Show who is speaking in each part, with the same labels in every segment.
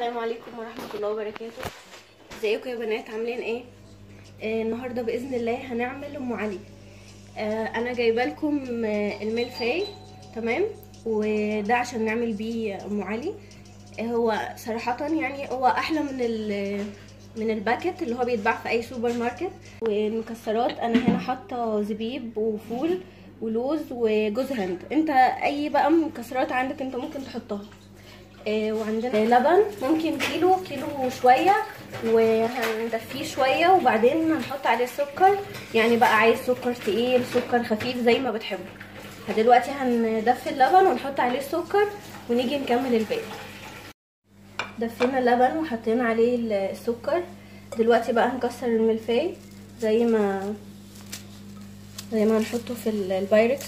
Speaker 1: السلام عليكم ورحمة الله وبركاته ازيكم يا بنات عاملين ايه آه النهاردة بإذن الله هنعمل ام علي آه انا جايبه لكم آه الملفاي تمام وده عشان نعمل بيه ام علي آه هو صراحة يعني هو احلى من ال من الباكت اللي هو بيتباع في اي سوبر ماركت والمكسرات انا هنا حاطه زبيب وفول ولوز وجوز هند انت اي بقى مكسرات عندك انت ممكن تحطها آه وعندنا لبن ممكن كيلو كيلو شويه وهندفيه شويه وبعدين هنحط عليه السكر يعني بقى عايز سكر تقيل سكر خفيف زي ما بتحبه دلوقتي هندفي اللبن ونحط عليه السكر ونيجي نكمل الباقي دفينا اللبن وحطينا عليه السكر دلوقتي بقى هنكسر الملفاي زي ما زي ما هنحطه في البايركس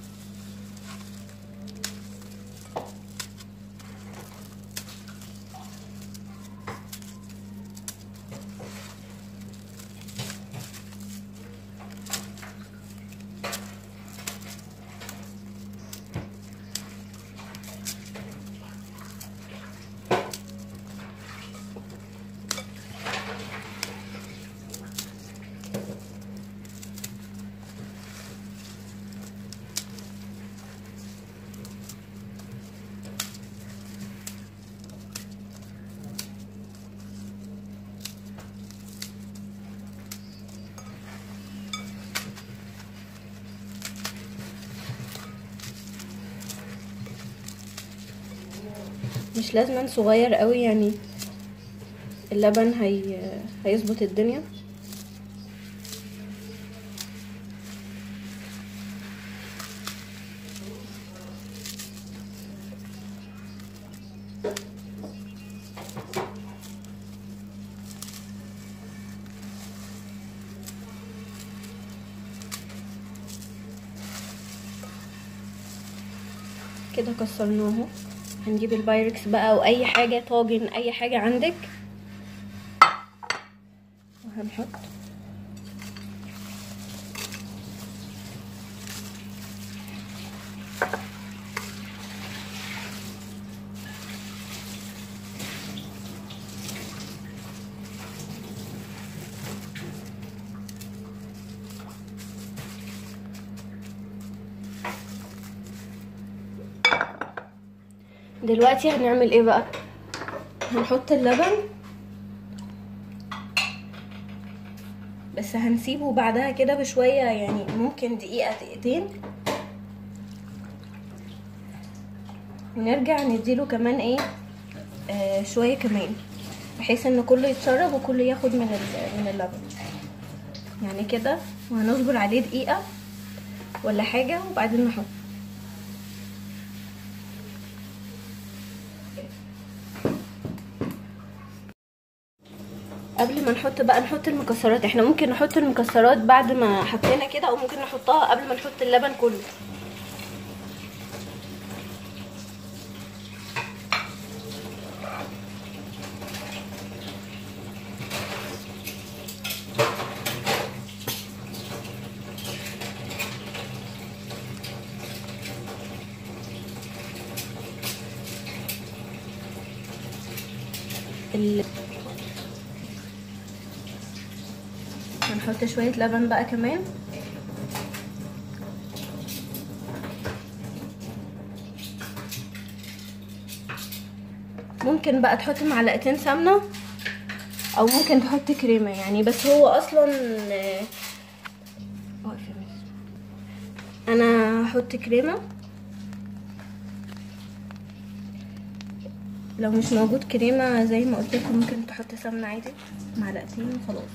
Speaker 1: مش لازم صغير قوي يعني اللبن هي هيظبط الدنيا كده كسرناه هنجيب البايركس بقى او اي حاجة طاجن اي حاجة عندك وهنحط دلوقتي هنعمل ايه بقى هنحط اللبن بس هنسيبه بعدها كده بشوية يعني ممكن دقيقة دقيقتين ونرجع نديله كمان ايه آه شوية كمان بحيث ان كله يتشرب وكله ياخد من من اللبن يعني كده وهنصبر عليه دقيقة ولا حاجة وبعدين نحط قبل ما نحط بقى نحط المكسرات احنا ممكن نحط المكسرات بعد ما حطينا كده او ممكن نحطها قبل ما نحط اللبن كله ال... هنحط شوية لبن بقى كمان ممكن بقى تحط معلقتين سمنة او ممكن تحط كريمة يعني بس هو اصلا انا هحط كريمة لو مش موجود كريمة زي ما قلت لكم ممكن تحط سمنة عادي معلقتين وخلاص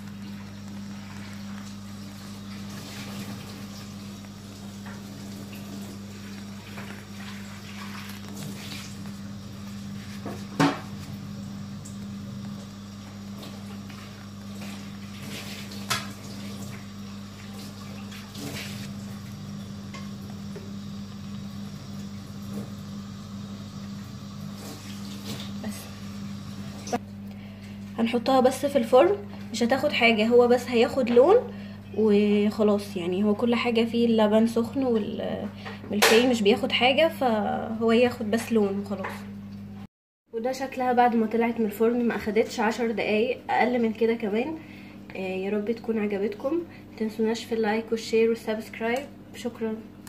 Speaker 1: هنحطها بس في الفرن مش هتاخد حاجة هو بس هياخد لون وخلاص يعني هو كل حاجة فيه اللبن سخن والفي مش بياخد حاجة فهو ياخد بس لون وخلاص وده شكلها بعد ما طلعت من الفرن ما اخدتش عشر دقايق اقل من كده كمان آه، يا رب تكون عجبتكم متنسوناش في اللايك والشير والسبسكرايب شكرا